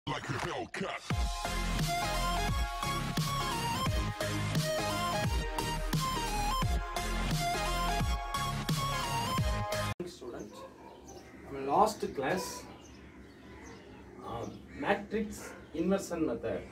like a Hellcat. student நம்ம last class matrix inversion method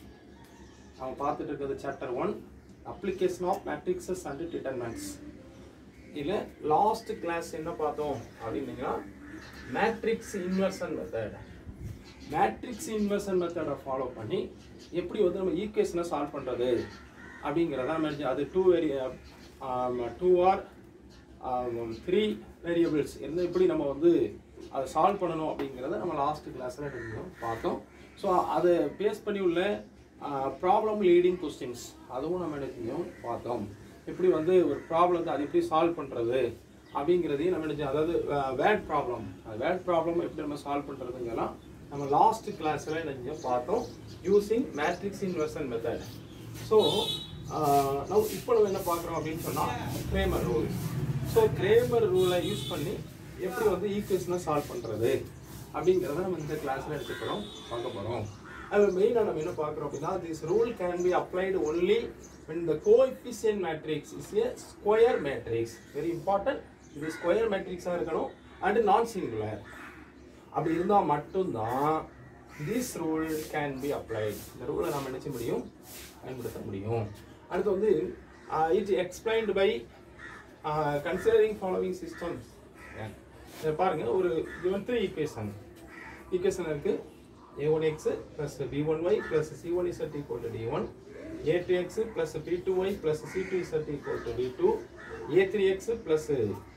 நம்ம பார்த்துட்டு இருக்கிறது chapter one application of matrices and determinants இதில் last class என்ன பார்த்தோம் அப்படின்னீங்கன்னா matrix inversion method matrix inversion மெத்தடை ஃபாலோ பண்ணி எப்படி வந்து நம்ம ஈக்குவேஷனை சால்வ் பண்ணுறது அப்படிங்கிறத நம்ம அது டூ வேரி டூ ஆர் த்ரீ வேரியபிள்ஸ் என்ன எப்படி நம்ம வந்து அதை சால்வ் பண்ணணும் அப்படிங்கிறத நம்ம லாஸ்ட் கிளாஸில் எடுத்தோம் பார்த்தோம் ஸோ அதை பேஸ் பண்ணி உள்ள ப்ராப்ளம் லீடிங் கொஸ்டின்ஸ் அதுவும் நம்ம என்ன செஞ்சோம் பார்த்தோம் எப்படி வந்து ஒரு ப்ராப்ளத்தை அது எப்படி சால்வ் பண்ணுறது அப்படிங்கிறதையும் நம்ம என்ன செஞ்சோம் அதாவது வேட் ப்ராப்ளம் அது வேட் ப்ராப்ளம் எப்படி நம்ம சால்வ் பண்ணுறதுங்கெல்லாம் நம்ம லாஸ்ட் கிளாஸில் என்ன செஞ்சோம் பார்த்தோம் using matrix inversion method so நம்ம இப்போ நம்ம என்ன பார்க்குறோம் அப்படின்னு சொன்னால் கிரேமர் ரூல் ஸோ கிரேமர் ரூலை யூஸ் பண்ணி எப்படி வந்து ஈக்குவேஷனை சால்வ் பண்ணுறது அப்படிங்கிறத நம்ம இந்த கிளாஸில் எடுத்துக்கிறோம் பார்க்க போகிறோம் அது மெயினாக நம்ம என்ன பார்க்குறோம் அப்படின்னா this rule can be applied only when the coefficient matrix is a square matrix very important இது ஸ்கொயர் மேட்ரிக்ஸாக இருக்கணும் அண்ட் நான் சிங்குலர் அப்படி இருந்தால் மட்டும்தான் this rule can be applied இந்த ரூலை நம்ம நினைச்ச முடியும் பயன்படுத்த முடியும் அடுத்து வந்து it explained by considering following systems பாருங்க ஒரு given த்ரீ ஈக்குவேஷன் ஈக்குவேஷன் இருக்கு a one x plus b one y plus c one z equal to d one a two x plus b two y plus c two z equal to d two a three x plus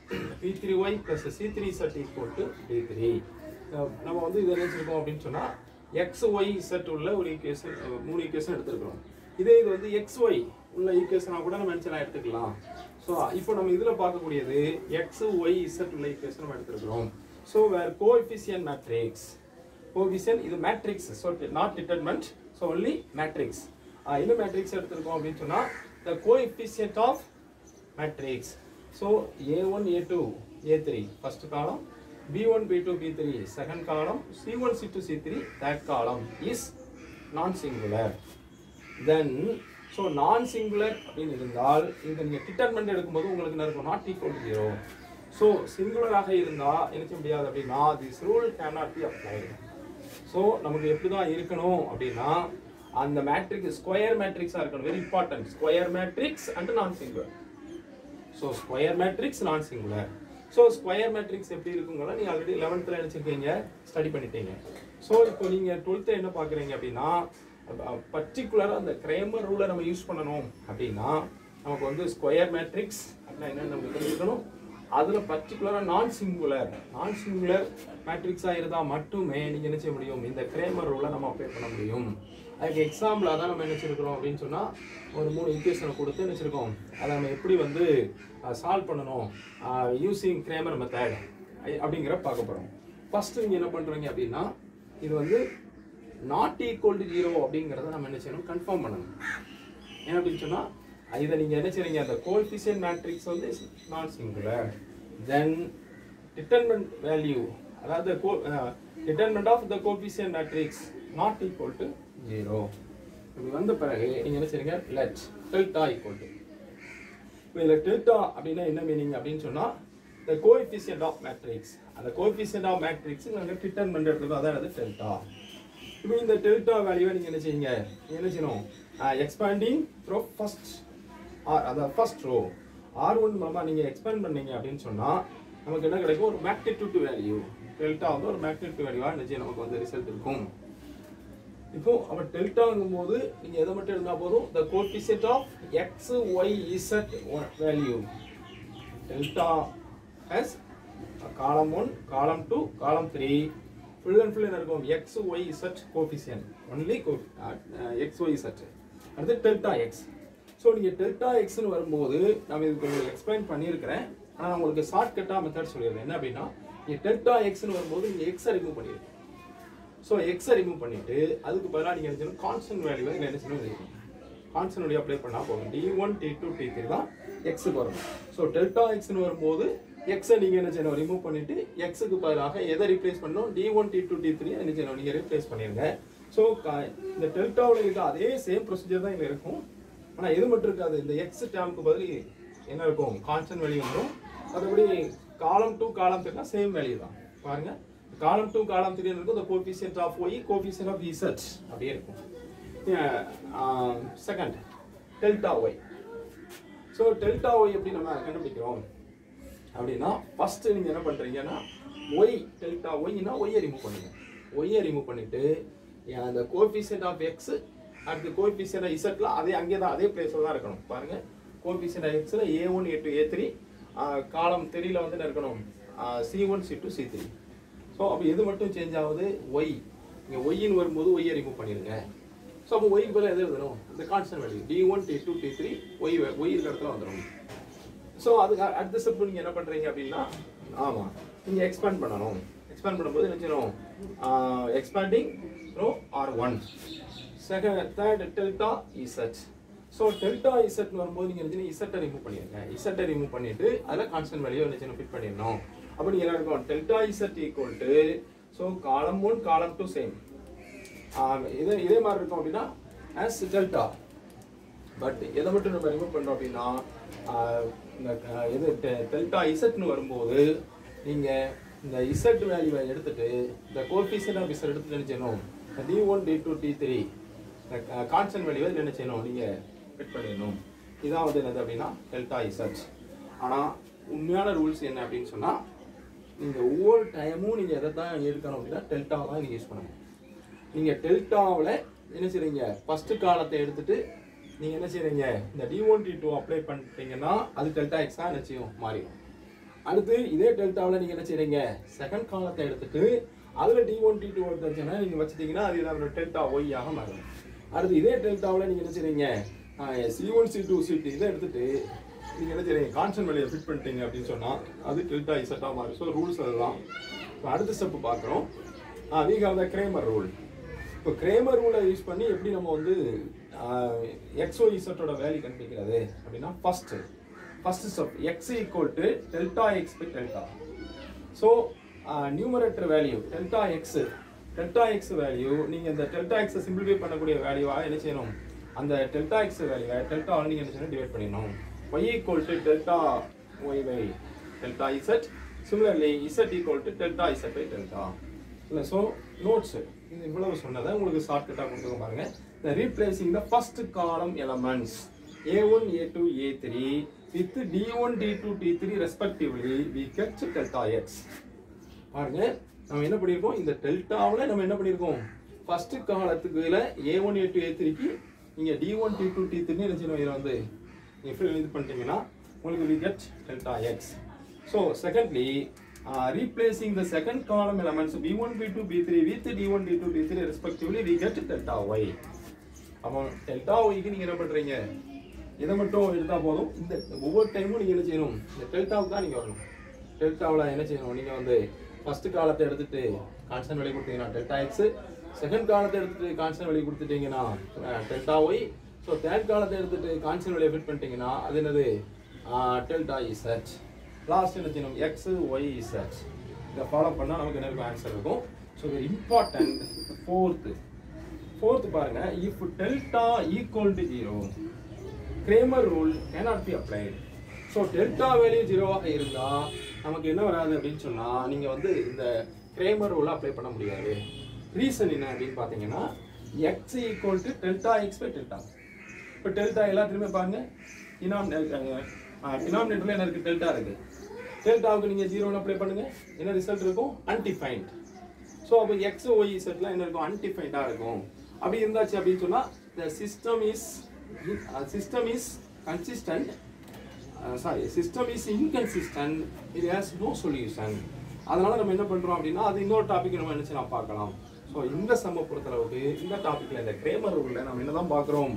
b three y plus c three z equal to d three நம்ம வந்து இது என்ன வச்சிருக்கோம் அப்படின்னு சொன்னா X y z உள்ள ஒரு equation மூணு ஈக்குவேஷன் எடுத்துருக்கிறோம் இதே இது வந்து எக்ஸ் ஒய் உள்ள ஈக்குவேஷனாக கூட நம்ம நினச்சலாம் எடுத்துக்கலாம் ஸோ இப்போ நம்ம இதில் பார்க்கக்கூடியது எக்ஸ் ஒய் இசட் உள்ள ஈக்குவேஷன் நம்ம எடுத்துருக்கிறோம் so where coefficient matrix coefficient இது matrix so not determinant so only matrix என்ன மேட்ரிக்ஸ் எடுத்திருக்கோம் அப்படின்னு சொன்னால் the coefficient of matrix so a one a two a three first column b one b two b three second column c one c two c three third column is non singular then so non singular அப்படின்னு இருந்தால் இதை நீங்கள் determinant எடுக்கும்போது உங்களுக்கு என்ன இருக்கும் not equal to zero so சிங்குலராக இருந்தால் என்ன செய்ய முடியாது அப்படின்னா this rule can not be applied so நமக்கு எப்படி தான் இருக்கணும் அப்படின்னா அந்த மேட்ரிக்ஸ் ஸ்கொயர் மேட்ரிக்ஸாக இருக்கணும் very important square matrix and non singular so square matrix non singular so square matrix எப்படி இருக்குங்களா நீங்கள் ஆல்ரெடி லெவன்த்தில் நினச்சிருக்கீங்க ஸ்டடி பண்ணிட்டீங்க ஸோ இப்போ நீங்கள் டுவெல்த்து என்ன பார்க்குறீங்க அப்படின்னா பர்டிகுலராக அந்த கிரேமர் ரூலை நம்ம யூஸ் பண்ணணும் அப்படின்னா நமக்கு வந்து ஸ்கொயர் மேட்ரிக்ஸ் அப்படின்னா என்னன்னு நமக்கு தெரிஞ்சுக்கணும் அதில் பர்டிகுலராக நான் சிங்குலர் நான் சிங்குலர் மேட்ரிக்ஸாக இருந்தால் மட்டுமே நீங்கள் என்ன செய்ய முடியும் இந்த கிரேமர் ரூலை நம்ம அப்ளை பண்ண முடியும் அதுக்கு எக்ஸாம்பிளாக தான் நம்ம நினச்சிருக்கிறோம் அப்படின்னு சொன்னால் ஒரு மூணு ஈக்குவேஷனை கொடுத்து நினச்சிருக்கோம் அதை நம்ம எப்படி வந்து சால்வ் பண்ணணும் யூஸிங் கிரேமர் மெத்தட் அப்படிங்கிற பார்க்க போகிறோம் ஃபஸ்ட்டு நீங்கள் என்ன பண்ணுறீங்க அப்படின்னா இது வந்து நாட் ஈக்குவல் டு ஜீரோ அப்படிங்கிறத நம்ம என்ன செய்யணும் கன்ஃபார்ம் பண்ணணும் ஏன் அப்படின்னு சொன்னால் இதை நீங்கள் என்ன செய்றீங்க அந்த கோஎஃபிஷியன்ட் மேட்ரிக்ஸ் வந்து நான் சிங்குலர் தென் டிட்டர்மெண்ட் வேல்யூ அதாவது கோ determinant of the coefficient matrix not equal to zero இப்படி வந்த பிறகு நீங்கள் என்ன செய்றீங்க லெட் டெல்டா ஈக்குவல் டு இதில் டெல்டா அப்படின்னா என்ன மீனிங் அப்படின்னு சொன்னால் த கோஎஃபிஷியன்ட் ஆஃப் மேட்ரிக்ஸ் அந்த கோஎஃபிஷியன்ட் ஆஃப் மேட்ரிக்ஸ் நாங்கள் டிட்டர்மெண்ட் எடுத்துக்கோ அதாவது டெல்டா இப்போ இந்த டெல்டா வேல்யூவை நீங்கள் என்ன செய்யுங்க என்ன செய்யணும் எக்ஸ்பேண்டிங் ஃப்ரோ ஃபர்ஸ்ட் ஆர் அதாவது ஃபர்ஸ்ட் ரோ ஆர் ஒன் மூலமாக நீங்கள் எக்ஸ்பேண்ட் பண்ணீங்க அப்படின்னு சொன்னால் நமக்கு என்ன கிடைக்கும் ஒரு மேக்னிடியூட் வேல்யூ டெல்டா வந்து ஒரு மேக்னிடியூட் வேல்யூவாக நிச்சயம் நமக்கு வந்து ரிசல்ட் இருக்கும் இப்போ அப்போ டெல்டாங்கும் போது நீங்கள் எதை மட்டும் இருந்தால் போதும் the coefficient of x y z value delta has column one column two column three full and full என்ன இருக்கும் x y z coefficient only x y z அடுத்து டெல்டா எக்ஸ் ஸோ நீங்கள் டெல்டா எக்ஸ்னு வரும்போது நான் இதுக்கு உங்களுக்கு எக்ஸ்பிளைன் பண்ணியிருக்கிறேன் ஆனால் உங்களுக்கு ஷார்ட்கட்டாக மெத்தட் சொல்லிடுறேன் என்ன அப்படின்னா நீங்கள் டெல்டா எக்ஸ்னு வரும்போது நீங்கள் எக்ஸை ரிமூவ் பண்ணிடுங்க ஸோ எக்ஸை ரிமூவ் பண்ணிவிட்டு அதுக்கு பதிலாக நீங்கள் என்ன செய்யணும் கான்ஸ்டன்ட் வேல்யூவை இதில் என்ன செய்யணும் எழுதிக்கணும் கான்ஸ்டன்ட் வேல்யூ அப்ளை பண்ணால் போதும் d one d two d three தான் எக்ஸுக்கு வரும் ஸோ டெல்டா எக்ஸ்னு வரும்போது எக்ஸை நீங்கள் என்ன செய்யணும் ரிமூவ் பண்ணிட்டு எக்ஸுக்கு பதிலாக எதை ரீப்ளேஸ் பண்ணணும் d one d two d three என்ன செய்யணும் நீங்கள் ரீப்ளேஸ் பண்ணிடுங்க ஸோ இந்த டெல்டாவில் இருக்க அதே சேம் ப்ரொசீஜர் தான் இங்கே இருக்கும் ஆனால் எது மட்டும் இருக்காது இந்த எக்ஸ் டேமுக்கு பதில் என்ன இருக்கும் கான்ஸ்டன்ட் வேல்யூ வரும் மற்றபடி காலம் டூ காலம் த்ரீனா சேம் வேல்யூ தான் பாருங்க காலம் டூ காலம் த்ரீ இருக்கும் இந்த coefficient of y coefficient of z அப்படியே இருக்கும் second delta y so delta y எப்படி நம்ம கண்டுபிடிக்கிறோம் அப்படின்னா ஃபர்ஸ்ட் நீங்க என்ன பண்றீங்கன்னா ஒய் டெல்டா ஒய்னா ஒய்யை ரிமூவ் பண்ணுங்க ஒய்யை ரிமூவ் பண்ணிட்டு அஹ் அந்த கோஎஃபிஷியன்ட் ஆஃப் எக்ஸ் அடுத்து கோஎஃபிஷியன்ட் ஆஃப் இசட்ல அதே அங்கே தான் அதே பிளேஸ்ல தான் இருக்கணும் பாருங்க கோஎஃபிஷியன்ட் ஆஃப் எக்ஸ்ல a one a two a three column த்ரீல வந்து என்ன இருக்கணும் c one c two c three so அப்போ எது மட்டும் சேஞ்ச் ஆகுது ஒய் இங்கே ஒய்ன்னு வரும்போது ஒய்யை ரிமூவ் பண்ணிடுங்க ஸோ அப்போ ஒய்க்கு பதிலாக எது எழுதணும் இந்த constant value d one d two d three y y இருக்கிற இடத்துல வந்துடும் ஸோ அதுக்கு அ- அடுத்த ஸ்டெப் நீங்கள் என்ன பண்ணுறீங்க அப்படின்னா ஆமாம் நீங்கள் எக்ஸ்பேண்ட் பண்ணணும் எக்ஸ்பேண்ட் பண்ணும்போது என்ன செய்யணும் expanding through R one second third delta z so delta இசட்னு வரும்போது நீங்கள் என்ன இசட்டை ரிமூவ் பண்ணிடுங்க இசட்டை ரிமூவ் பண்ணிட்டு அதில் கான்ஸ்டன்ட் வேல்யூ என்ன செய்யணும் ஃபிட் பண்ணிடணும் அப்போ நீங்கள் என்ன இருக்கும் delta z equal to so column one column two same இதே இதே மாதிரி இருக்கும் அப்படின்னா ஆஸ் டெல்டா பட் எதை மட்டும் நம்ம ரிமூவ் பண்றோம் அப்படின்னா ஆஹ் இந்த க- இது டெல்டா இசட்னு வரும்போது நீங்க இந்த இசட் வேல்யூவை எடுத்துட்டு இந்த கோஎஃபிஷியன்ட் ஆஃப் இசட் எடுத்து என்ன செய்யணும் d one d two d three constant வேல்யூவை என்ன செய்யணும் நீங்க ஃபிட் பண்ணிடணும் இதான் வந்து என்னது அப்படின்னா டெல்டா இசட் ஆனா உண்மையான ரூல்ஸ் என்ன அப்படின்னு சொன்னா நீங்க ஒவ்வொரு டைமும் நீங்க எதை தான் எடுக்கணும் அப்படின்னா டெல்டாவை தான் நீங்க யூஸ் பண்ணணும் நீங்க டெல்டாவில் என்ன செய்றீங்க ஃபர்ஸ்ட் காலத்தை எடுத்துட்டு நீங்க என்ன செய்றீங்க இந்த d one d two apply பண்ணிட்டீங்கன்னா அது டெல்டா எக்ஸா என்ன செய்யும் மாறிடும் அடுத்து இதே டெல்டாவில் நீங்க என்ன செய்றீங்க செகண்ட் காலத்தை எடுத்துட்டு அதுல டி ஒன் டி டூ எடுத்துச்சுன்னா நீங்க வச்சுட்டீங்கன்னா அது இதோட டெல்டா ஒய் ஆக மாறும் அடுத்து இதே டெல்டாவில் நீங்க என்ன செய்றீங்க c one c two c two இதை எடுத்துட்டு நீங்க என்ன செய்றீங்க கான்ஸ்டன்ட் வேல்யூ ஃபிட் பண்ணிட்டீங்க அப்படின்னு சொன்னா அது டெல்டா இசட்டா மாறும் ஸோ ரூல்ஸ் அதுதான் இப்ப அடுத்த ஸ்டெப் பார்க்குறோம் we have the Cramer rule இப்போ கிரேமர் ரூலை யூஸ் பண்ணி எப்படி நம்ம வந்து எக்ஸோ இசட்டோட வேல்யூ கண்டுபிடிக்கிறது அப்படின்னா first first step x equal to delta x by delta so numerator value delta x delta x value நீங்கள் இந்த டெல்டா எக்ஸை சிம்பிளிஃபை பண்ணக்கூடிய வேல்யூவாக என்ன செய்யணும் அந்த டெல்டா எக்ஸ் வேல்யூவை டெல்டாவால் நீங்கள் என்ன செய்யணும் டிவைட் பண்ணிடணும் y equal to delta y by delta z similarly z equal to delta z by delta இல்லை ஸோ நோட்ஸ் இது இவ்வளவு சொன்னதை உங்களுக்கு ஷார்ட்கட்டாக கொடுத்துருக்க பாருங்க இந்த replacing the first column elements a one a two a three with d one d two d three respectively we get delta x பாருங்க நம்ம என்ன பண்ணியிருக்கோம் இந்த டெல்டாவில் நம்ம என்ன பண்ணியிருக்கோம் ஃபர்ஸ்ட் காலத்துக்குல ஏ ஒன் ஏ டூ ஏ த்ரீக்கு நீங்கள் d one d two d three என்ன செய்யணும் இதில் வந்து நீங்கள் ஃபில் இது பண்ணிட்டீங்கன்னா உங்களுக்கு we get delta x so secondly replacing the second column elements b one b two b three with d one d two d three respectively we get delta y அப்போ delta ஒய்க்கு நீங்கள் என்ன பண்ணுறீங்க இதை மட்டும் எடுத்தால் போதும் இந்த ஒவ்வொரு டைமும் நீங்கள் என்ன செய்யணும் இந்த டெல்டாவுக்கு தான் நீங்கள் வரணும் டெல்டாவில் என்ன செய்யணும் நீங்கள் வந்து ஃபர்ஸ்ட் காலத்தை எடுத்துட்டு கான்ஸ்டன்ட் வெளியே கொடுத்தீங்கன்னா டெல்டா எக்ஸ் செகண்ட் காலத்தை எடுத்துட்டு கான்ஸ்டன்ட் வெளியே கொடுத்துட்டீங்கன்னா டெல்டா ஒய் ஸோ தேர்ட் காலத்தை எடுத்துட்டு கான்ஸ்டன்ட் வெளியே ஃபிட் பண்ணிட்டீங்கன்னா அது என்னது டெல்டா இசட் லாஸ்ட் என்ன செய்யணும் எக்ஸ் ஒய் இசட் இதை ஃபாலோ பண்ணால் நமக்கு என்ன இருக்கும் ஆன்சர் இருக்கும் ஸோ இம்பார்ட்டன்ட் ஃபோர்த்து ஃபோர்த் பாருங்க if delta equal to zero Cramer rule cannot be applied so delta value ஜீரோவாக இருந்தா நமக்கு என்ன வராது அப்படின்னு சொன்னா நீங்க வந்து இந்த கிரேமர் ரூலை அப்ளை பண்ண முடியாது ரீசன் என்ன அப்படின்னு பார்த்தீங்கன்னா x equal to delta x by delta இப்போ டெல்டா எல்லாத்துலேயுமே பாருங்க இனாம் டினாமினேட்டரில் என்ன இருக்கு டெல்டா இருக்கு டெல்டாவுக்கு நீங்க ஜீரோன்னு அப்ளை பண்ணுங்க என்ன ரிசல்ட் இருக்கும் அன்டிஃபைன்ட் ஸோ அப்போ எக்ஸ் ஒய் செட்லாம் என்ன இருக்கும் அன்டிஃபைண்டாக இருக்கும் அப்படி இருந்தாச்சு அப்படின்னு சொன்னால் the system is system is consistent sorry system is inconsistent it has no solution அதனால நம்ம என்ன பண்ணுறோம் அப்படின்னா அது இன்னொரு டாபிக் நம்ம என்ன செய்யலாம் பார்க்கலாம் ஸோ இந்த சம்ம பொறுத்தளவுக்கு இந்த டாப்பிக்கில் இந்த கிரேமர் ரூலில் நம்ம என்ன தான் பார்க்குறோம்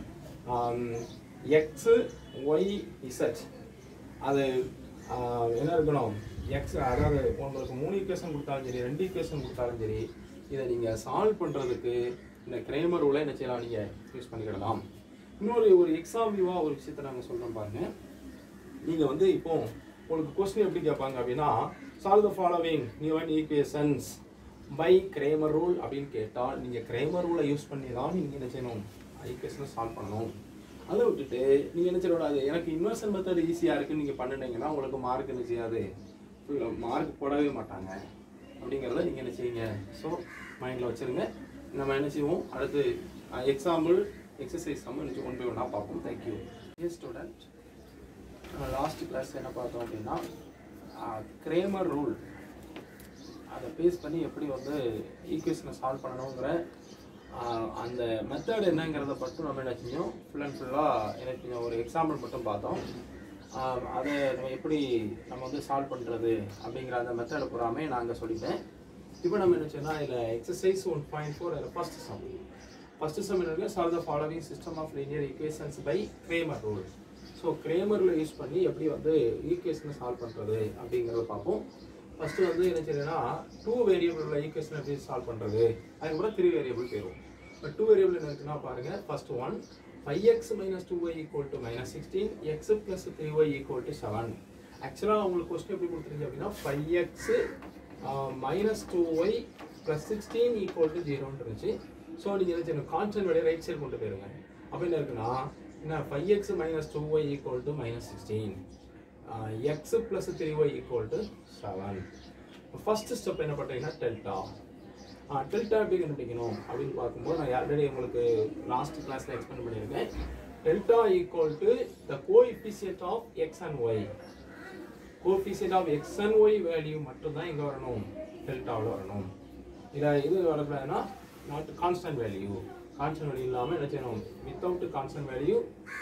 எக்ஸு ஒய் இசட் அது ஆஹ், என்ன இருக்கணும் எக்ஸ் அதாவது உங்களுக்கு மூணு ஈக்குவேஷன் கொடுத்தாலும் சரி ரெண்டு ஈக்குவேஷன் கொடுத்தாலும் சரி இதை நீங்கள் சால்வ் பண்ணுறதுக்கு இந்த கிரேமர் ரூலை என்ன செய்யலாம் நீங்கள் யூஸ் பண்ணிக்கிடலாம் இன்னொரு ஒரு எக்ஸாம் வியூவாக ஒரு விஷயத்தை நாங்கள் சொல்கிறோம் பாருங்க நீங்கள் வந்து இப்போ உங்களுக்கு கொஸ்டின் எப்படி கேட்பாங்க அப்படின்னா solve the following given equations by Cramer rule அப்படின்னு கேட்டால் நீங்கள் கிரேமர் ரூலை யூஸ் பண்ணி தான் நீங்கள் என்ன செய்யணும் ஈக்குவேஷனை சால்வ் பண்ணணும் அதை விட்டுட்டு நீங்கள் என்ன செய்யக்கூடாது எனக்கு இன்வெர்ஷன் மெத்தட் ஈஸியாக இருக்குன்னு நீங்கள் பண்ணிட்டீங்கன்னா உங்களுக்கு மார்க் என்ன செய்யாது மார்க் போடவே மாட்டாங்க அப்படிங்கிறத நீங்கள் என்ன செய்யுங்க ஸோ மைண்டில் வச்சுருங்க நம்ம என்ன செய்வோம் அடுத்து எக்ஸாம்பிள் எக்ஸசைஸ் நம்ம என்ன ஒன் பை ஒன்னாக பார்ப்போம் தேங்க்யூ ஸ்டூடெண்ட் லாஸ்ட் கிளாஸ் என்ன பார்த்தோம் அப்படின்னா கிரேமர் ரூல் அதை பேஸ் பண்ணி எப்படி வந்து ஈக்குவேஷனை சால்வ் பண்ணணுங்கிற ஆஹ், அந்த மெத்தட் என்னங்கிறத மட்டும் நம்ம என்ன செஞ்சோம் ஃபுல் அண்ட் ஃபுல்லாக என்ன செஞ்சோம் ஒரு எக்ஸாம்பிள் மட்டும் பார்த்தோம் ஆஹ், அதை நம்ம எப்படி நம்ம வந்து சால்வ் பண்ணுறது அப்படிங்கிற அந்த மெத்தடை பூராமே நான் அங்கே சொல்லிட்டேன் இப்போ நம்ம என்ன செய்யணும் இதில் எக்ஸசைஸ் ஒன் பாயிண்ட் ஃபோர் அதில் ஃபஸ்ட் சம் ஃபர்ஸ்ட் சம் என்ன solve the following system of linear equations by Cramer rule so கிரேமரில் யூஸ் பண்ணி எப்படி வந்து ஈக்குவேஷனை சால்வ் பண்ணுறது அப்படிங்கிறத பார்ப்போம் ஃபர்ஸ்ட் வந்து என்ன செய்யணும்னா டூ வேரியபிள் ஈக்குவேஷன் எப்படி சால்வ் பண்ணுறது அதுக்கப்புறம் த்ரீ வேரியபிள் போயிடும் இப்போ டூ வேரியபிள் என்ன இருக்குன்னா பாருங்க first one five x minus two y equal to minus sixteen x plus three y equal to seven ஆக்சுவலாக உங்களுக்கு கொஸ்டின் எப்படி கொடுத்துருங்க அப்படின்னா five x minus two y plus sixteen equal to ஜீரோன்னு இருந்துச்சு ஸோ நீங்கள் என்ன செய்யணும் கான்ஸ்டன்ட் வேலையை ரைட் சைடு கொண்டு போயிருங்க அப்போ என்ன இருக்குன்னா என்ன five x minus two y equal to minus sixteen x plus three y equal to seven first step என்ன பண்ணுறீங்கன்னா டெல்டா டெல்டா எப்படி கண்டுபிடிக்கணும் அப்படின்னு பார்க்கும்போது நான் ஆல்ரெடி உங்களுக்கு லாஸ்ட் கிளாஸில் எக்ஸ்பிளைன் பண்ணியிருக்கேன் delta equal to the coefficient of x and y coefficient of x and y value மட்டும் தான் எங்கே வரணும் டெல்டாவில் வரணும் இதை இது வரக்கூடாதுன்னா not constant value constant value இல்லாமல் என்ன செய்யணும் without constant value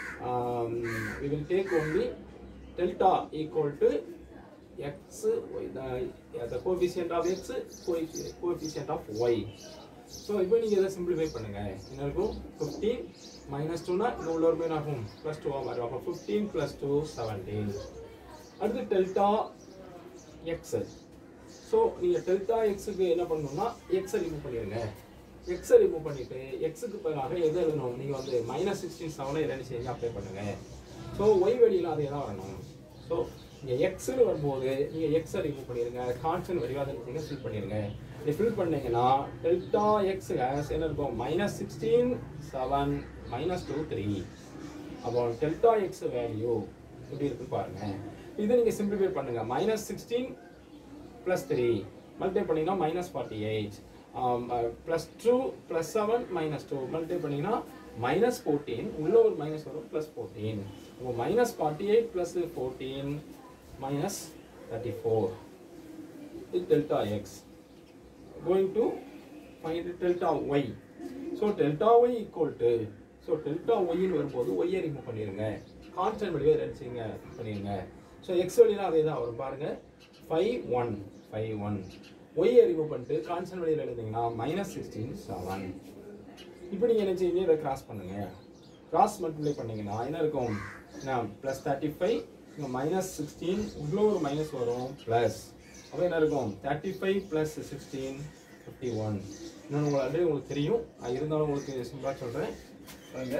we will take only delta equal to x the, yeah, the coefficient of x coefficient coefficient of y so இப்போ நீங்கள் இதை சிம்பிளிஃபை பண்ணுங்க என்ன இருக்கும் ஃபிஃப்டீன் மைனஸ் டூனா இந்த உள்ள ஒரு பேர் ஆகும் ப்ளஸ் டூவாக மாறும் அப்போ ஃபிஃப்டீன் ப்ளஸ் டூ செவன்டீன் அடுத்து டெல்டா எக்ஸ் ஸோ நீங்கள் டெல்டா எக்ஸுக்கு என்ன பண்ணணும்னா எக்ஸை ரிமூவ் பண்ணிடுங்க எக்ஸை ரிமூவ் பண்ணிட்டு எக்ஸுக்கு பதிலாக எது எழுதணும் நீங்கள் வந்து மைனஸ் சிக்ஸ்டீன் செவனை ரெண்டு சேர்ந்து அப்ளை பண்ணுங்க ஸோ ஒய் வழியில் அதே தான் வரணும் ஸோ இங்கே எக்ஸ்னு வரும்போது நீங்கள் எக்ஸை ரிமூவ் பண்ணிடுங்க கான்ஸ்டன்ட் வழியாக அதை நீங்கள் ஃபில் பண்ணிடுங்க இது ஃபில் பண்ணீங்கன்னா டெல்டா எக்ஸ் என்ன இருக்கும் minus sixteen seven minus two three அப்போ டெல்டா எக்ஸ் வேல்யூ எப்படி இருக்குன்னு பாருங்க இதை நீங்கள் சிம்பிளிஃபை பண்ணுங்க minus sixteen plus three multiply பண்ணிங்கன்னா minus forty eight plus two plus seven minus two multiply பண்ணிங்கன்னா மைனஸ் ஃபோர்டீன் உள்ள ஒரு மைனஸ் வரும் ப்ளஸ் ஃபோர்டீன் அப்போ minus forty eight plus fourteen minus thirty four இது delta x going to find delta y so delta y equal to so delta y ன்னு வரும்போது y ஐ remove பண்ணிருங்க கான்ஸ்டன்ட் வழியாக ரெண்டு செய்யுங்க பண்ணிருங்க ஸோ எக்ஸ் வழினா அதே தான் வரும் பாருங்க ஃபைவ் ஒன் ஃபைவ் ஒன் ஒய்யை ரிமூவ் பண்ணிட்டு கான்ஸ்டன்ட் வழியில் எழுதிங்கன்னா மைனஸ் சிக்ஸ்டீன் செவன் இப்போ நீங்கள் என்ன செய்யுங்க இதை கிராஸ் பண்ணுங்க கிராஸ் மல்டிப்ளை பண்ணீங்கன்னா என்ன இருக்கும் என்ன ப்ளஸ் தேர்ட்டி ஃபைவ் இங்கே மைனஸ் சிக்ஸ்டீன் உள்ள ஒரு மைனஸ் வரும் ப்ளஸ் அப்போ என்ன இருக்கும் thirty five plus sixteen fifty one இன்னொன்று உங்களுக்கு ஆல்ரெடி உங்களுக்கு தெரியும் அது இருந்தாலும் உங்களுக்கு சிம்பிளாக சொல்கிறேன் பாருங்க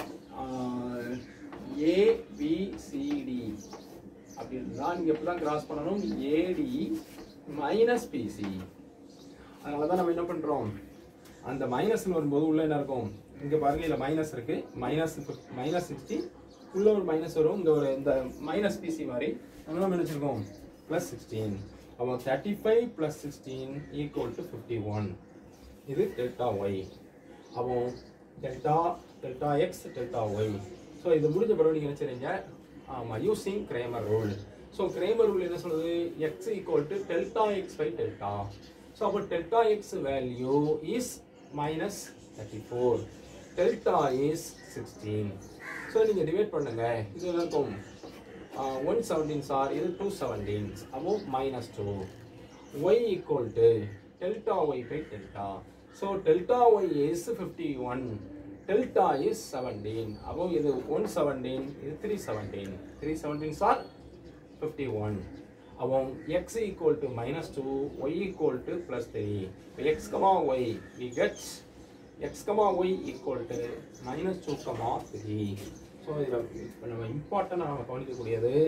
ஏபிசிடி அப்படி இருந்தால் நீங்கள் எப்படி தான் கிராஸ் பண்ணணும் ஏடி மைனஸ் பிசி அதனால தான் நம்ம என்ன பண்ணுறோம் அந்த மைனஸ்னு வரும்போது உள்ள என்ன இருக்கும் இங்கே பாருங்க இதில் மைனஸ் இருக்கு மைனஸ் மைனஸ் சிக்ஸ்டி உள்ள ஒரு மைனஸ் வரும் இங்கே ஒரு இந்த மைனஸ் பிசி மாதிரி நம்ம என்ன நினச்சிருக்கோம் ப்ளஸ் சிக்ஸ்டீன் அப்போ thirty five plus sixteen equal to fifty one இது டெல்டா ஒய் அப்போ delta delta x delta y so இது முடிஞ்ச பிறகு நீங்கள் நினச்சிருங்க ஆமாம் using Cramer rule so Cramer rule என்ன சொல்லுது x equal to delta x by delta so அப்போ delta x value is minus thirty four delta is sixteen so நீங்கள் டிவைட் பண்ணுங்க இது என்ன இருக்கும் ஒன் செவன்டீன் சார் இது டூ செவன்டீன் அப்போ minus two y equal to delta y by delta so delta y is fifty one delta is seventeen அப்போ இது one seventeen இது three seventeen three seventeen sir fifty one அப்போ x equal to minus two y equal to plus three x comma y we get x comma y equal to minus two comma three so இதில் இப்போ நம்ம இம்பார்ட்டண்டாக நம்ம கவனிக்கக்கூடியது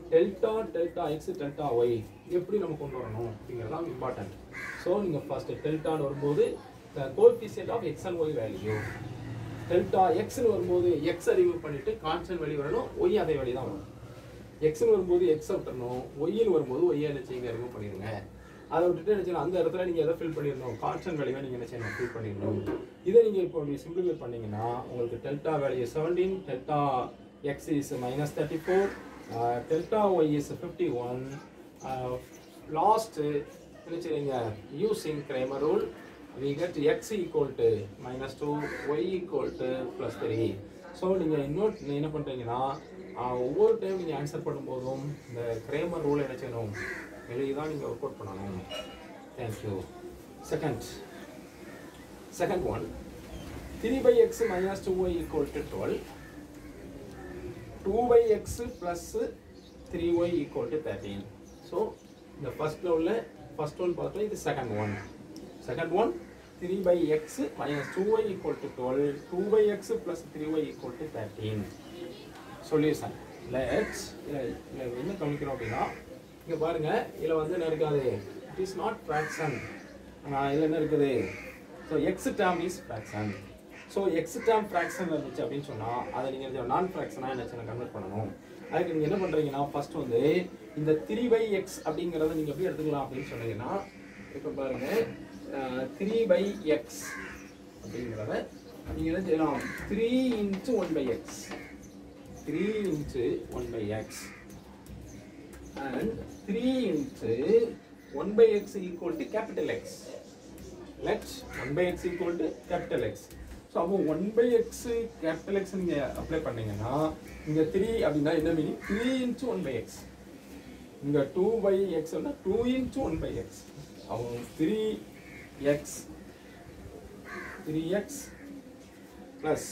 delta delta x delta y எப்படி நம்ம கொண்டு வரணும் அப்படிங்கிறது இம்பார்ட்டன்ட் ஸோ நீங்கள் ஃபர்ஸ்ட் டெல்டான்னு வரும்போது coefficient of x and y value delta எக்ஸ்னு வரும்போது எக்ஸை ரிமூவ் பண்ணிட்டு கான்ஸ்டன்ட் வெளியே வரணும் ஒய் அதே வழி தான் வரும் எக்ஸ்னு வரும்போது எக்ஸை விட்டுறணும் ஒய்னு வரும்போது ஒய்யை என்ன செய்யுங்க ரிமூவ் பண்ணிடுங்க அதை விட்டுட்டு என்ன செய்யணும் அந்த இடத்துல நீங்கள் எதை ஃபில் பண்ணிடணும் கான்ஸ்டன்ட் வேல்யூவை நீங்கள் என்ன செய்யணும் ஃபில் பண்ணிடணும் இதை நீங்கள் இப்போ நீங்கள் சிம்பிளிஃபை பண்ணீங்கன்னா உங்களுக்கு delta value seventeen delta x is minus thirty four delta y is fifty one last என்ன செய்றீங்க using Cramer rule we get x equal to minus 2 y equal to plus 3 so நீங்கள் இன்னொரு என்ன பண்ணுறீங்கன்னா ஒவ்வொரு டைம் நீங்கள் ஆன்சர் பண்ணும்போதும் இந்த கிரேமர் ரூல் என்ன செய்யணும் எழுதி தான் நீங்கள் ஒர்க் அவுட் பண்ணணும் thank you second second one three by x minus two y equal to twelve two by x plus three y equal to thirteen so இந்த ஃபர்ஸ்ட் உள்ள ஃபர்ஸ்ட் ஒன் பார்த்தோம் இது second one Second one, 3 by x minus 2y equal to 12, 2 by x plus 3y equal to 13. Solution. Let's, இதில் என்ன கவனிக்கிறோம் அப்படின்னா இங்கே பாருங்க இதில் வந்து என்ன இருக்காது இட் இஸ் நாட் ஃப்ராக்ஷன் ஆனால் இதில் என்ன இருக்குது so x term is fraction so x term fraction இருந்துச்சு அப்படின்னு சொன்னால் அதை நீங்கள் நான் ஃப்ராக்ஷனாக என்ன கன்வெர்ட் பண்ணணும் அதுக்கு நீங்கள் என்ன பண்ணுறீங்கன்னா ஃபர்ஸ்ட் வந்து இந்த த்ரீ பை எக்ஸ் அப்படிங்கிறத நீங்கள் எப்படி எடுத்துக்கலாம் அப்படின்னு சொன்னீங்கன்னா இப்போ பாருங்க த்ரீ பை எக்ஸ் அப்படிங்கிறத நீங்கள் என்ன செய்யலாம் three into one by x three into one by x and three into one by x equal to capital X let one by x equal to capital X so அப்போ one by x capital X நீங்கள் apply பண்ணீங்கன்னா இங்கே three அப்படின்னா என்ன meaning three into one by x இங்கே two by x two into one by x அவன் three x three x plus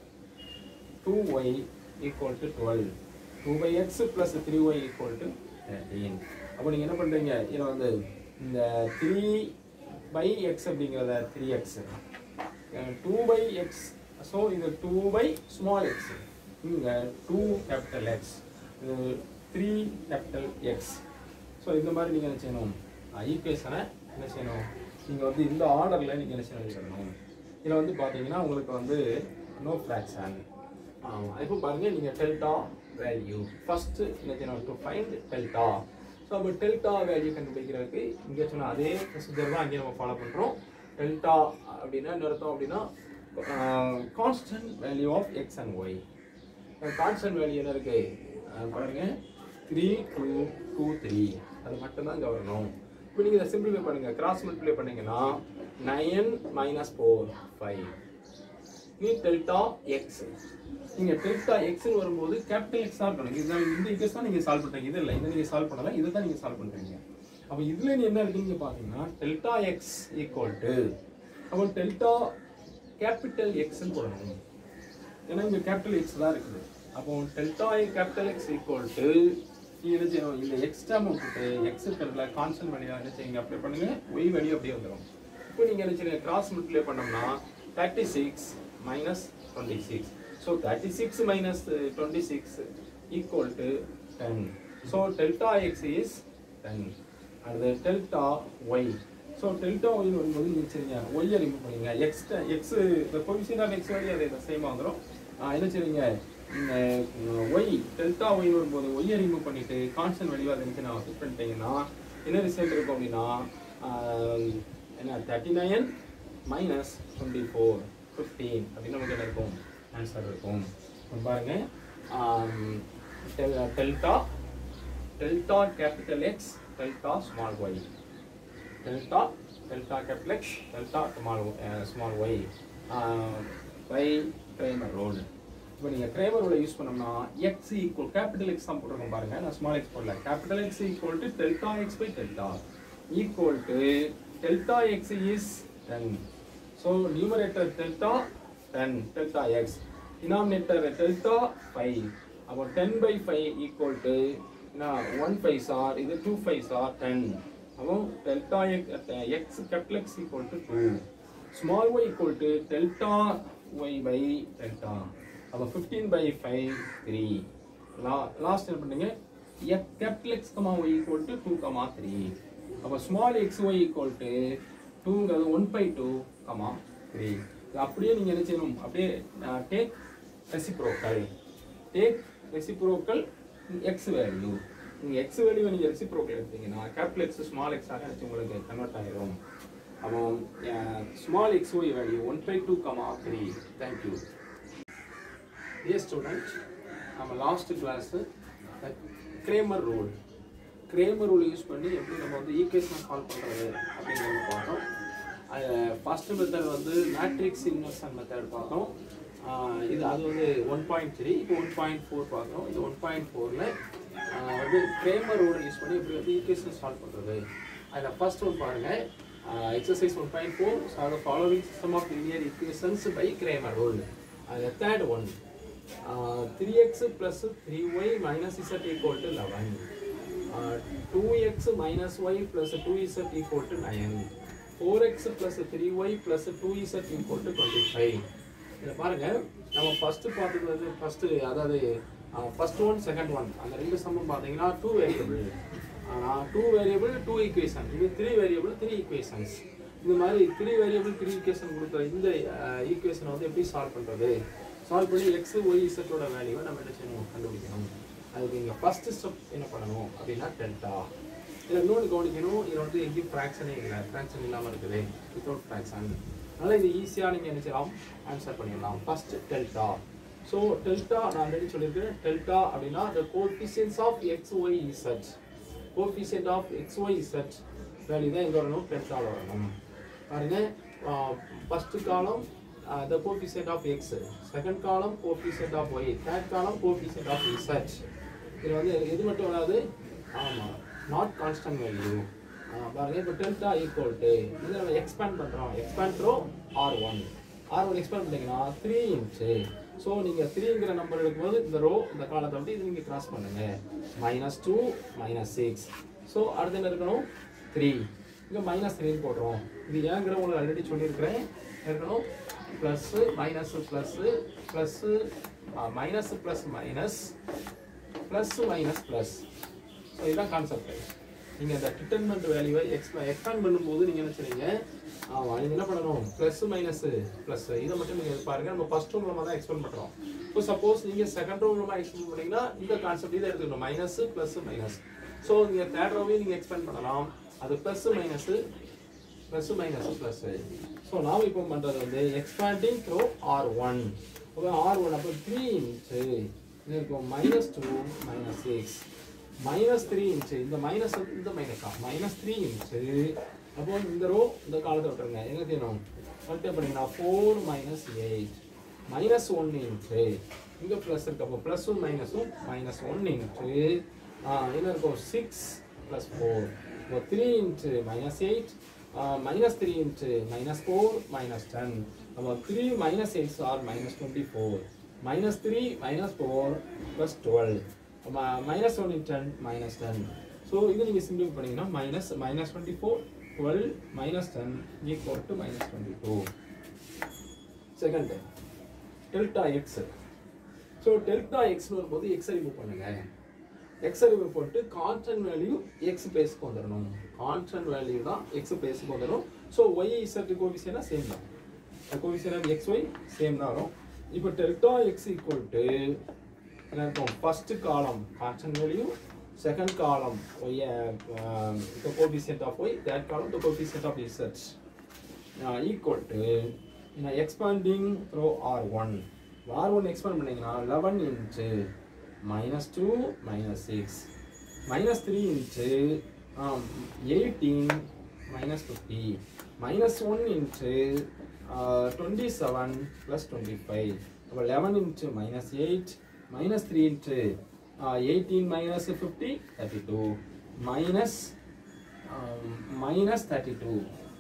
two y equal to twelve two by x plus three y equal to thirteen அப்போ நீங்கள் என்ன பண்ணுறீங்க இதில் வந்து இந்த three by x அப்படிங்கிறத three x two by x so இது டூ பை ஸ்மால் எக்ஸ் இங்கே டூ கேபிட்டல் எக்ஸ் இது த்ரீ கேபிட்டல் எக்ஸ் ஸோ இந்த மாதிரி நீங்கள் என்ன செய்யணும் ஈக்குவேஷனை என்ன செய்யணும் நீங்கள் வந்து இந்த ஆர்டரில் நீங்கள் என்ன செய்யணும் எழுதணும் இதில் வந்து பார்த்தீங்கன்னா உங்களுக்கு வந்து நோ ஃப்ராக்ஷன் இப்போ பாருங்கள் நீங்கள் டெல்டா வேல்யூ ஃபஸ்ட்டு என்ன செய்யணும் டு ஃபைண்ட் டெல்டா ஸோ அப்போ டெல்டா வேல்யூ கண்டுபிடிக்கிறதுக்கு இங்கே சொன்ன அதே ப்ரொசீஜர் தான் அங்கே நம்ம ஃபாலோ பண்ணுறோம் டெல்டா அப்படின்னா என்ன அர்த்தம் அப்படின்னா constant value of x and y constant value என்ன இருக்கு அஹ் பாருங்க த்ரீ டூ டூ த்ரீ அது மட்டும்தான் இங்கே வரணும் இப்போ நீங்கள் இதை சிம்பிளிஃபை பண்ணுங்க கிராஸ் மல்டிப்ளை பண்ணீங்கன்னா நயன் மைனஸ் ஃபோர் ஃபைவ் நீ டெல்டா எக்ஸ் நீங்க டெல்டா எக்ஸ்னு வரும்போது கேபிட்டல் எக்ஸ் தான் இருக்கணும் இதுதான் இந்த இக்கஸ் தான் நீங்க சால்வ் பண்றீங்க இது இல்லை இதை நீங்க சால்வ் பண்ணல இதை தான் நீங்க சால்வ் பண்றீங்க அப்போ இதுல நீ என்ன இருக்குன்னு பாத்தீங்கன்னா டெல்டா எக்ஸ் ஈக்குவல் டு அப்போ டெல்டா கேபிட்டல் எக்ஸ்ன்னு போடணும் ஏன்னா இங்க கேபிட்டல் எக்ஸ் தான் இருக்குது அப்போ delta capital X equal to நீ என்ன செய்யணும் இந்த எக்ஸ் டேம் விட்டுட்டு எக்ஸ் இருக்கிறதுல கான்ஸ்டன்ட் வழியாக என்ன செய்யுங்க அப்ளை பண்ணுங்க ஒய் வழி அப்படியே வந்துடும் இப்போ நீங்க என்ன செய்யுங்க கிராஸ் மல்டிப்ளை பண்ணோம்னா thirty six minus twenty six so thirty six minus twenty six equal to ten so delta x is ten அடுத்து delta y so delta y வரும்போது நீங்கள் சரிங்க ஒய்யை ரிமூவ் பண்ணுங்க எக்ஸ் எக்ஸ் இந்த பொசிஷன் ஆஃப் எக்ஸ் வழி அது சேமாக வந்துடும் என்ன செய்றீங்க ஒய் டெல்டா ஒய் வரும்போது ஒய்யை ரிமூவ் பண்ணிட்டு கான்ஸ்டன்ட் வழியாக அதை எனக்கு நான் ஃபிட் பண்ணிட்டீங்கன்னா என்ன ரிசல்ட் இருக்கும் அப்படின்னா ஆஹ், என்ன thirty nine minus twenty four fifteen அப்படின்னு நமக்கு என்ன இருக்கும் ஆன்சர் இருக்கும் இப்ப பாருங்க delta delta capital X delta small y delta delta capital X delta small uh, small y uh, by Kramer rule இப்போ நீங்கள் கிரேமர் ரூலை யூஸ் பண்ணோம்னா எக்ஸ் ஈக்குவல் கேபிட்டல் எக்ஸ் தான் போட்டிருக்கோம் பாருங்க நான் ஸ்மால் எக்ஸ் போடல capital X equal to delta x by delta equal to delta x is ten so numerator delta ten delta x denominator delta five அப்போ ten by five equal to one five sir இது two five sir ten அப்போ delta x x capital X equal to two small y equal to delta y by delta அப்போ fifteen by five three லா last என்ன பண்ணுங்க capital X comma y equal to two comma three அப்போ small x y equal to டூங்கிறது one by two comma three அப்படியே நீங்கள் என்ன செய்யணும் அப்படியே take reciprocal take reciprocal x value நீங்கள் எக்ஸ் வேல்யூ நீங்கள் ரெசிப்ரோக்கல் எடுத்தீங்கன்னா கேபிட்டல் எக்ஸ் ஸ்மால் எக்ஸாக நினச்சி உங்களுக்கு கன்வெர்ட் ஆகிரும் அப்போ small x y value one by two comma three thank you dear student நம்ம last class Cramer rule Cramer rule use பண்ணி எப்படி நம்ம வந்து ஈக்குவேஷன் சால்வ் பண்ணுறது அப்படிங்கிறது பார்த்தோம் ஃபர்ஸ்ட் மெத்தட் வந்து மேட்ரிக்ஸ் இன்வெர்ஷன் மெத்தட் பார்த்தோம் ஆஹ் இது அது வந்து ஒன் பாயிண்ட் த்ரீ இப்போ ஒன் பாயிண்ட் ஃபோர் பார்க்குறோம் இது ஒன் பாயிண்ட் ஃபோரில் வந்து கிரேமர் ரூல் யூஸ் பண்ணி எப்படி வந்து ஈக்குவேஷன் சால்வ் பண்ணுறது அதில் ஃபர்ஸ்ட் ஒன் பாருங்கள் exercise one point four sir the following system of linear equations by Cramer rule அதில் third one three x plus three y minus z equal to eleven two x minus y plus two z equal to nine four x plus three y plus two z equal to twenty five இதில் பாருங்க நம்ம first பார்த்தது வந்து first அதாவது first one second one அந்த ரெண்டு சம்மம் பார்த்தீங்கன்னா டூ வேரியபிள் ஆனால் டூ வேரியபிள் டூ ஈக்குவேஷன் இது த்ரீ வேரியபிள் த்ரீ ஈக்குவேஷன்ஸ் இந்த மாதிரி த்ரீ வேரியபிள் த்ரீ ஈக்குவேஷன் கொடுக்குற இந்த ஈக்குவேஷனை வந்து எப்படி சால்வ் பண்ணுறது சால்வ் பண்ணி எக்ஸ் ஒய் இசட்டோட வேல்யூவை நம்ம என்ன செய்யணும் கண்டுபிடிக்கணும் அதுக்கு இங்கே ஃபர்ஸ்ட் ஸ்டெப் என்ன பண்ணணும் அப்படின்னா டெல்டா இதில் இன்னொன்று கவனிக்கணும் இதில் வந்து எங்கேயும் ஃப்ராக்ஷனே இல்லை ஃப்ராக்ஷன் இல்லாமல் இருக்குது வித்தவுட் ஃப்ராக்ஷன் அதனால் இது ஈஸியாக நீங்கள் என்ன செய்யலாம் ஆன்சர் பண்ணிடலாம் ஃபர்ஸ்ட் டெல்டா ஸோ டெல்டா நான் ஆல்ரெடி சொல்லியிருக்கேன் டெல்டா அப்படின்னா the coefficients of x y z coefficient of x y z value தான் எங்கே வரணும் டெல்டாவில் வரணும் பாருங்க first column the coefficient of x second column coefficient of y third column coefficient of z இது வந்து எது மட்டும் வராது ஆமாம் நாட் கான்ஸ்டன்ட் வேல்யூ பாருங்க இப்போ டெல்டா ஈக்குவல் டு இது நம்ம எக்ஸ்பேண்ட் பண்ணுறோம் expand through R one R one expand பண்ணிங்கன்னா த்ரீ இன்ச்சு ஸோ நீங்கள் த்ரீங்கிற நம்பர் எடுக்கும்போது இந்த ரோ இந்த காலத்தை விட்டு இது நீங்கள் கிராஸ் பண்ணுங்க minus two minus six so அடுத்து என்ன இருக்கணும் த்ரீ இங்கே மைனஸ் த்ரீன்னு போடுறோம் இது ஏங்கிற உங்களுக்கு ஆல்ரெடி சொல்லியிருக்கிறேன் இருக்கணும் plus minus plus plus minus plus minus plus minus plus so இதுதான் கான்செப்ட் நீங்கள் அந்த டிட்டர்மெண்ட் வேல்யூவை எக்ஸ்ப எக்ஸ்பேண்ட் பண்ணும்போது நீங்கள் என்ன செய்றீங்க ஆமாம் நீங்கள் என்ன பண்ணணும் ப்ளஸ் மைனஸு ப்ளஸ் இதை மட்டும் நீங்கள் பாருங்கள் நம்ம ஃபஸ்ட் ரூம் மூலமாக தான் எக்ஸ்பெண்ட் பண்ணுறோம் இப்போ சப்போஸ் நீங்கள் செகண்ட் ரூம் மூலமாக எக்ஸ்பெண்ட் பண்ணீங்கன்னா இந்த கான்செப்ட் இதை எடுத்துக்கணும் மைனஸ் ப்ளஸ் மைனஸ் ஸோ நீங்கள் தேர்ட் ரோவையும் நீங்கள் எக்ஸ்பெண்ட் பண்ணலாம் அது plus minus plus minus plus so நாம் இப்போ பண்ணுறது வந்து expanding through R one okay R one அப்போ த்ரீ இன்ச்சு இது இருக்கும் minus two minus six minus three into இந்த மைனஸ் இந்த மைனஸ் தான் மைனஸ் த்ரீ இன்ச்சு அப்போ இந்த ரோ இந்த காலத்தை விட்டுருங்க என்ன செய்யணும் மல்டிப்ளை பண்ணிங்கன்னா four minus eight minus one into இங்கே ப்ளஸ் இருக்கு அப்போ ப்ளஸும் மைனஸும் மைனஸ் ஒன் இன்ச்சு என்ன இருக்கும் சிக்ஸ் ப்ளஸ் ஃபோர் இப்போ three into minus eight minus three into minus four minus ten அப்போ three minus eights are minus twenty four minus three minus four plus twelve minus one ten minus ten so இது நீங்கள் simple பண்ணீங்கன்னா minus minus twenty four twelve minus ten equal to minus twenty two second delta x so delta எக்ஸ்னு வரும்போது எக்ஸை remove பண்ணுங்க எக்ஸை remove பண்ணிட்டு constant value x பேஸ்க்கு வந்துடணும் கான்ஸ்டன்ட் வேல்யூ தான் எக்ஸ் பேஸ்க்கு வந்துடும் ஸோ ஒய் இசட் கோவிசியனா சேம் தான் கோவிசியன் எக்ஸ் ஒய் சேம் தான் வரும் இப்போ டெல்டா எக்ஸ் ஈக்குவல் டு என்ன இருக்கும் first column constant value second column y the coefficient of y that column the coefficient of z uh, equal to you know, expanding through r1 r1 expand பண்ணீங்கன்னா 11 into minus two minus six minus three into eighteen minus fifty minus one into twenty seven plus twenty five அப்போ eleven into minus eight minus three into eighteen minus fifty thirty two minus minus thirty two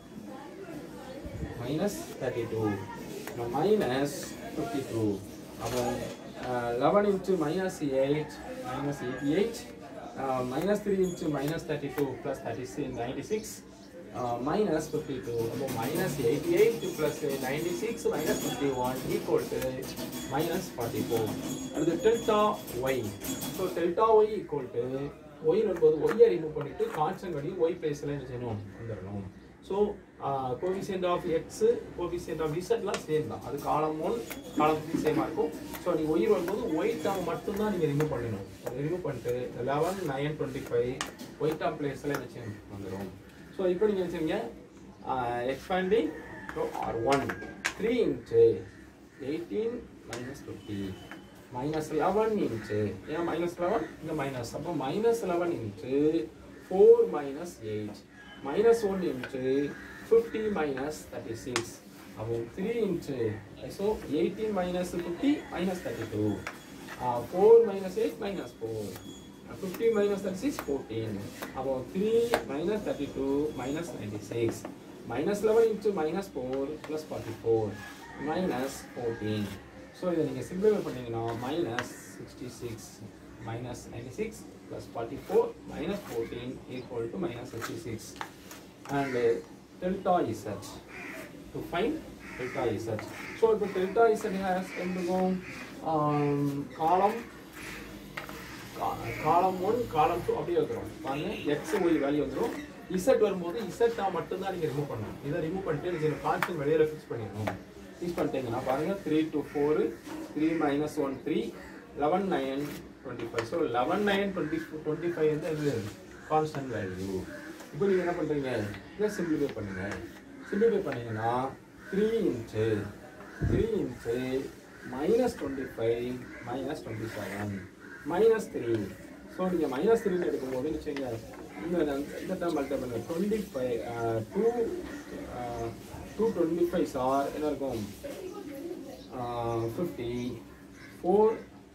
minus thirty two minus fifty two அப்போ eleven into minus eight minus eighty eight minus three into minus thirty two plus thirty six ninety six minus fifty two அப்போ minus eighty eight plus ninety six minus fifty one equal to minus forty four அடுத்து delta y so delta y equal to y வரும்போது ஒய்யை remove பண்ணிட்டு constant பண்ணி Y பிளேஸில் என்ன செய்யணும் வந்துடணும் so coefficient of x coefficient of இசட்லாம் சேம் தான் அது காலம் ஒன் காலம் த்ரீ சேமாக இருக்கும் ஸோ நீங்கள் ஒய் வரும்போது ஒய் டேர்ம் மட்டும்தான் நீங்கள் ரிமூவ் பண்ணணும் ரிமூவ் பண்ணிட்டு eleven nine twenty five y term பிளேஸில் என்ன செய்யணும் வந்துடும் ஸோ இப்போ நீங்கள் வச்சுருங்க expanding so R one three into eighteen minus fifty minus eleven into ஏன் மைனஸ் லெவன் இங்கே மைனஸ் அப்போ minus eleven into four minus eight minus one into fifty minus thirty six அப்போ three into so eighteen minus fifty minus thirty two four minus eight minus four fifty minus thirty six fourteen அப்போ three minus thirty two minus ninety six minus eleven into minus four plus forty four minus fourteen so இதை நீங்கள் simplify பண்ணீங்கன்னா minus sixty six minus ninety six plus forty four minus fourteen equal to minus sixty six and delta z to find delta z so இப்போ delta z has இருக்கும் column column one column two அப்படியே வைக்கிறோம் பாருங்க x y value வந்துடும் z வரும்போது இசட்டா மட்டும்தான் நீங்கள் ரிமூவ் பண்ணணும் இதை ரிமூவ் பண்ணிட்டு நீங்கள் கான்ஸ்டன்ட் வெளியில் ஃபிக்ஸ் பண்ணிடணும் ஃபிக்ஸ் பண்ணிட்டீங்கன்னா பாருங்க three to four three minus one three eleven nine twenty five so eleven nine twenty twenty five வந்து இது கான்ஸ்டன்ட் வேல்யூ இப்போ நீங்கள் என்ன பண்ணுறீங்க இதை சிம்பிளிஃபை பண்ணுங்க சிம்பிளிஃபை பண்ணீங்கன்னா three into three into minus twenty five minus twenty seven minus three so நீங்கள் மைனஸ் த்ரீன்னு எடுக்கும்போது வச்சுங்க இந்த இந்த டேர்ம் மல்டிப்ளை பண்ணுங்க twenty five two two twenty five sir என்ன இருக்கும் fifty four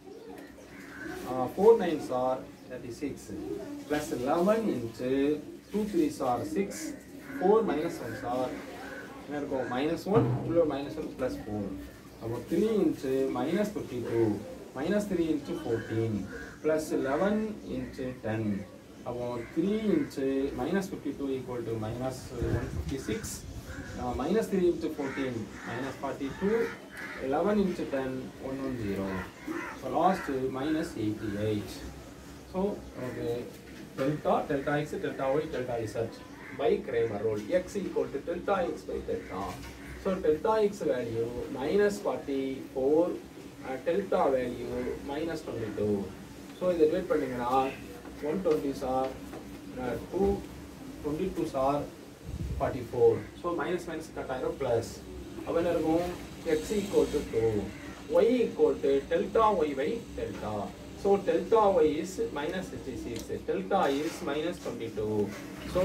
four nine sir thirty six plus eleven into two three sir six four minus one sir என்ன இருக்கும் மைனஸ் ஒன் உள்ள மைனஸ் ஒன் ப்ளஸ் ஃபோர் அப்போ three into minus fifty two minus three into fourteen plus eleven into ten அப்போ three into minus fifty two equal to minus one fifty six minus three into fourteen minus forty two eleven into ten one one zero so last minus eighty eight so okay delta delta x delta y delta z by Kramer rule x equal to delta x by delta. So delta x value minus 44 uh, delta value minus 22. So இதை divide பண்ணீங்கன்னா 120 sir two twenty two sir forty four so minus minus cut ஆயிரும் plus அப்போ என்ன இருக்கும் x equal to two y equal to delta y by delta so delta y is minus sixty six delta is minus twenty two so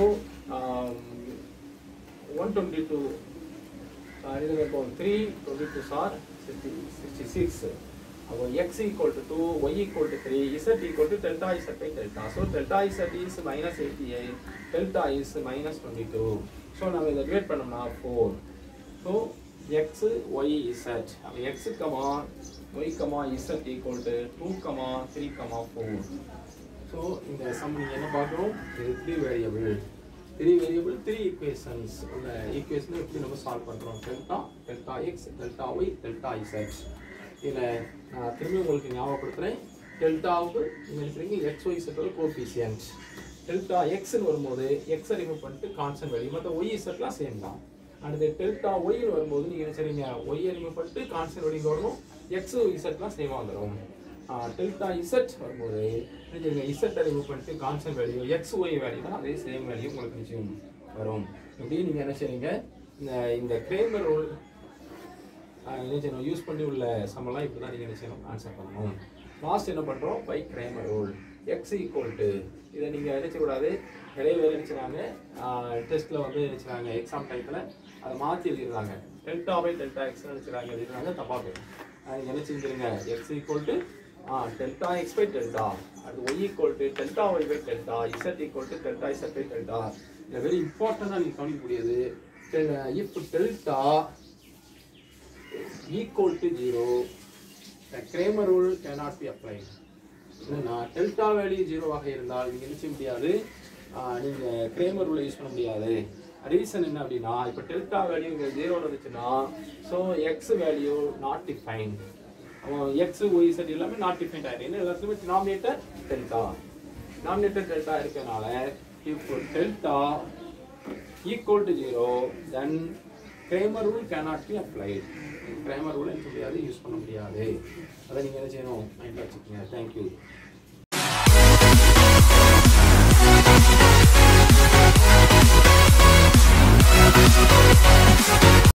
one twenty two இதில் இப்போ three twenty two sir sixty sixty six அப்போ x equal to two y equal to three z equal to delta z by delta so delta z is minus eighty eight delta is minus twenty two so நம்ம இதை divide பண்ணோம்னா four so x y z அப்போ x comma y comma z equal to two comma three comma four so இந்த sum நீங்கள் என்ன பார்க்குறோம் இது three variable three variable three equations உள்ள ஈக்குவேஷன் எப்படி நம்ம சால்வ் பண்ணுறோம் delta delta x delta y delta z இதில் நான் திரும்பி உங்களுக்கு ஞாபகப்படுத்துகிறேன் டெல்டாவுக்கு நீங்கள் நினைக்கிறீங்க எக்ஸ் ஒய் செட்டோட கோபிசியன்ட் டெல்டா எக்ஸ்னு வரும்போது எக்ஸை ரிமூவ் பண்ணிட்டு கான்ஸ்டன்ட் வேல்யூ மற்ற ஒய் செட்லாம் சேம் தான் அடுத்து டெல்டா ஒய்னு வரும்போது நீங்கள் என்ன செய்றீங்க ஒய்யை ரிமூவ் பண்ணிட்டு கான்ஸ்டன்ட் வேல்யூ வரணும் எக்ஸ் இசட்லாம் சேமாக வந்துடும் டெல்டா இசட் வரும்போது நினைச்சுங்க இசட்டை ரிமூவ் பண்ணிட்டு constant value x y value தான் அதே சேம் வேல்யூ உங்களுக்கு நிச்சயம் வரும் இப்படி நீங்கள் என்ன செய்றீங்க இந்த இந்த கிரேமர் ரூல் என்ன செய்யணும் யூஸ் பண்ணி உள்ள சம்பளம் இப்படி தான் நீங்கள் என்ன செய்யணும் ஆன்சர் பண்ணணும் லாஸ்ட் என்ன பண்ணுறோம் by Cramer rule x equal to இதை நீங்கள் நினைச்சக்கூடாது நிறைய பேர் நினைச்சாங்க டெஸ்ட்டில் வந்து நினைச்சாங்க எக்ஸாம் டைத்தில் அதை மாற்றி எழுதிடுறாங்க டெல்டா பை டெல்டா எக்ஸ் நினைச்சாங்க எழுதிடுறாங்க தப்பாக போயிடும் நீங்கள் என்ன செஞ்சுருங்க x equal to delta x by delta அது y equal to delta y by delta z equal to delta z by delta இதில் வெரி இம்பார்ட்டண்டாக நீங்கள் கவனிக்கக்கூடியது if delta equal to 0, the Kramer rule cannot be applied. என்னன்னா delta value ஜீரோவாக இருந்தால் நீங்கள் என்ன செய்ய முடியாது ஆஹ் நீங்க கிரேமர் ரூலை யூஸ் பண்ண முடியாது ரீசன் என்ன அப்படின்னா இப்போ டெல்டா வேல்யூ இங்கே ஜீரோவில் இருந்துச்சுன்னா so x value not define x y set எல்லாமே நாட் டிஃபைன் ஆயிடும் எல்லாத்துக்குமே டினாமினேட்டர் டெல்டா டினாமினேட்டர் டெல்டா இருக்கனால இப்போ delta equal to zero then Cramer rule cannot be applied Cramer rule என்ன முடியாது யூஸ் பண்ண முடியாது அதை நீங்கள் என்ன செய்யணும் மைண்டில் வச்சுக்கோங்க தேங்க்யூ